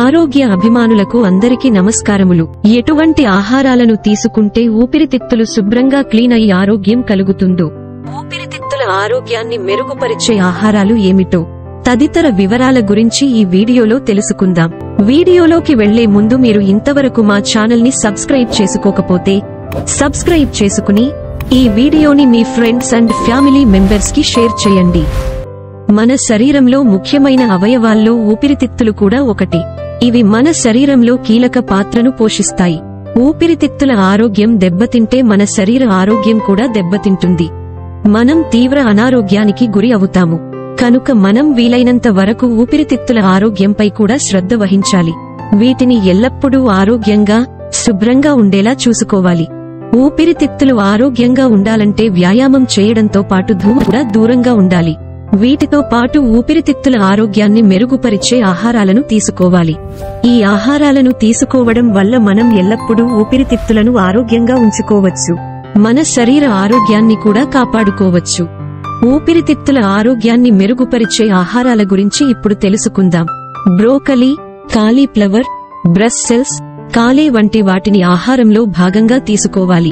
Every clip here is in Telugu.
ఆరోగ్య అభిమానులకు అందరికీ నమస్కారములు ఎటువంటి ఆహారాలను తీసుకుంటే ఊపిరితిత్తులు శుభ్రంగా క్లీన్ అయి ఆరోగ్యం కలుగుతుందో ఊపిరితిత్తుల ఆరోగ్యాన్ని మెరుగుపరిచే ఆహారాలు ఏమిటో తదితర వివరాల గురించి ఈ వీడియోలో తెలుసుకుందాం వీడియోలోకి వెళ్లే ముందు మీరు ఇంతవరకు మా ఛానల్ ని సబ్స్క్రైబ్ చేసుకోకపోతే సబ్స్క్రైబ్ చేసుకుని ఈ వీడియోని మీ ఫ్రెండ్స్ అండ్ ఫ్యామిలీ మెంబర్స్ కి షేర్ చేయండి మన శరీరంలో ముఖ్యమైన అవయవాల్లో ఊపిరితిత్తులు కూడా ఒకటి ఇవి మన శరీరంలో కీలక పాత్రను పోషిస్తాయి ఊపిరితిత్తుల ఆరోగ్యం దెబ్బతింటే మన శరీర ఆరోగ్యం కూడా దెబ్బతింటుంది మనం తీవ్ర అనారోగ్యానికి గురి అవుతాము కనుక మనం వీలైనంత వరకు ఊపిరితిత్తుల ఆరోగ్యంపై కూడా శ్రద్ధ వహించాలి వీటిని ఎల్లప్పుడూ ఆరోగ్యంగా శుభ్రంగా ఉండేలా చూసుకోవాలి ఊపిరితిత్తులు ఆరోగ్యంగా ఉండాలంటే వ్యాయామం చేయడంతో పాటు ధూమ కూడా దూరంగా ఉండాలి వీటితో పాటు ఊపిరితిత్తుల ఆరోగ్యాన్ని మెరుగుపరిచే ఆహారాలను తీసుకోవాలి ఈ ఆహారాలను తీసుకోవడం వల్ల మనం ఎల్లప్పుడూ ఊపిరితిత్తులను ఆరోగ్యంగా ఉంచుకోవచ్చు మన శరీర ఆరోగ్యాన్ని కూడా కాపాడుకోవచ్చు ఊపిరితిత్తుల ఆరోగ్యాన్ని మెరుగుపరిచే ఆహారాల గురించి ఇప్పుడు తెలుసుకుందాం బ్రోకలీ కాలీఫ్లవర్ బ్రస్సెల్స్ కాలే వంటి వాటిని ఆహారంలో భాగంగా తీసుకోవాలి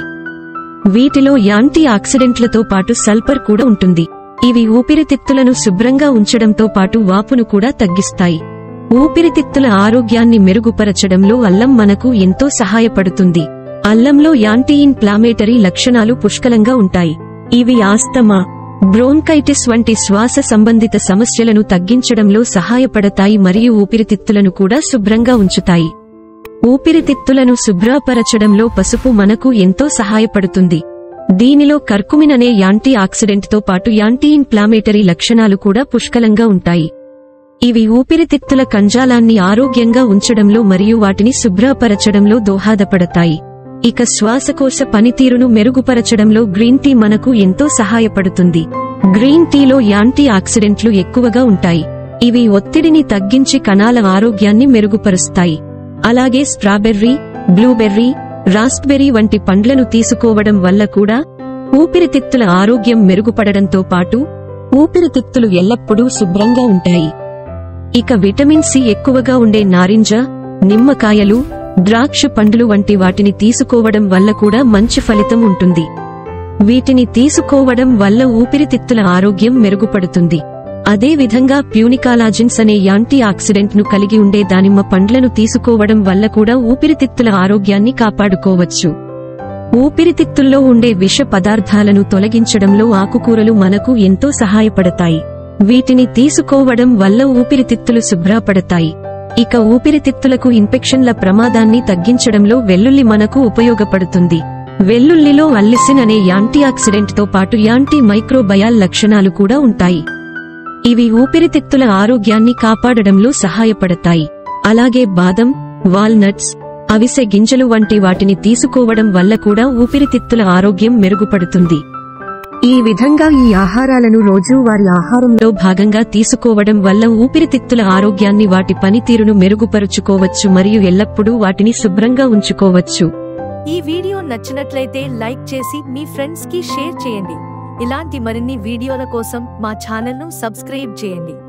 వీటిలో యాంటీ ఆక్సిడెంట్లతో పాటు సల్ఫర్ కూడా ఉంటుంది ఇవి ఊపిరితిత్తులను శుభ్రంగా ఉంచడంతో పాటు వాపును కూడా తగ్గిస్తాయి ఊపిరితిత్తుల ఆరోగ్యాన్ని మెరుగుపరచడంలో అల్లం మనకు ఎంతో సహాయపడుతుంది అల్లంలో యాంటీ ఇన్ఫ్లామేటరీ లక్షణాలు పుష్కలంగా ఉంటాయి ఇవి ఆస్తమా బ్రోన్కైటిస్ వంటి శ్వాస సంబంధిత సమస్యలను తగ్గించడంలో సహాయపడతాయి మరియు ఊపిరితిత్తులను కూడా శుభ్రంగా ఉంచుతాయి ఊపిరితిత్తులను శుభ్రపరచడంలో పసుపు మనకు ఎంతో సహాయపడుతుంది దీనిలో కర్కుమిన్ అనే యాంటీ ఆక్సిడెంట్తో పాటు యాంటీ ఇన్ఫ్లామేటరీ లక్షణాలు కూడా పుష్కలంగా ఉంటాయి ఇవి ఊపిరితిత్తుల కంజాలాన్ని ఆరోగ్యంగా ఉంచడంలో మరియు వాటిని శుభ్రపరచడంలో దోహదపడతాయి ఇక శ్వాసకోశ పనితీరును మెరుగుపరచడంలో గ్రీన్ టీ మనకు ఎంతో సహాయపడుతుంది గ్రీన్ టీలో యాంటీ ఆక్సిడెంట్లు ఎక్కువగా ఉంటాయి ఇవి ఒత్తిడిని తగ్గించి కణాల ఆరోగ్యాన్ని మెరుగుపరుస్తాయి అలాగే స్ట్రాబెర్రీ బ్లూబెర్రీ రాస్ప్బెర్రీ వంటి పండ్లను తీసుకోవడం వల్ల కూడా ఊపిరితిత్తుల ఆరోగ్యం మెరుగుపడడంతో పాటు ఊపిరితిత్తులు ఎల్లప్పుడూ శుభ్రంగా ఉంటాయి ఇక విటమిన్ సి ఎక్కువగా ఉండే నారింజ నిమ్మకాయలు ద్రాక్ష పండ్లు వంటి వాటిని తీసుకోవడం వల్ల కూడా మంచి ఫలితం ఉంటుంది వీటిని తీసుకోవడం వల్ల ఊపిరితిత్తుల ఆరోగ్యం మెరుగుపడుతుంది అదే విధంగా ప్యూనికాలాజిన్స్ అనే యాంటీ ఆక్సిడెంట్ ను కలిగి ఉండే దానిమ్మ పండ్లను తీసుకోవడం వల్ల కూడా ఊపిరితిత్తుల ఆరోగ్యాన్ని కాపాడుకోవచ్చు ఊపిరితిత్తుల్లో ఉండే విష పదార్థాలను తొలగించడంలో ఆకుకూరలు మనకు ఎంతో సహాయపడతాయి వీటిని తీసుకోవడం వల్ల ఊపిరితిత్తులు శుభ్రపడతాయి ఇక ఊపిరితిత్తులకు ఇన్ఫెక్షన్ల ప్రమాదాన్ని తగ్గించడంలో వెల్లుల్లి మనకు ఉపయోగపడుతుంది వెల్లుల్లిలో అల్లిసిన్ అనే యాంటీ ఆక్సిడెంట్ తో పాటు యాంటీ మైక్రోబయాల్ లక్షణాలు కూడా ఉంటాయి ఇవి ఊపిరితిత్తుల ఆరోగ్యాన్ని కాపాడడంలో సహాయపడతాయి అలాగే బాదం వాల్నట్స్ అవిసె గింజలు వంటి వాటిని తీసుకోవడం వల్ల కూడా ఊపిరితిత్తుల ఆరోగ్యం మెరుగుపడుతుంది ఈ విధంగా ఈ ఆహారాలను రోజూ వారి ఆహారంలో భాగంగా తీసుకోవడం వల్ల ఊపిరితిత్తుల ఆరోగ్యాన్ని వాటి పనితీరును మెరుగుపరుచుకోవచ్చు మరియు ఎల్లప్పుడూ వాటిని శుభ్రంగా ఉంచుకోవచ్చు ఈ వీడియో నచ్చినట్లయితే లైక్ చేసి మీ ఫ్రెండ్స్ కి షేర్ చేయండి ఇలాంటి మరిన్ని వీడియోల కోసం మా ఛానల్ ను సబ్స్క్రైబ్ చేయండి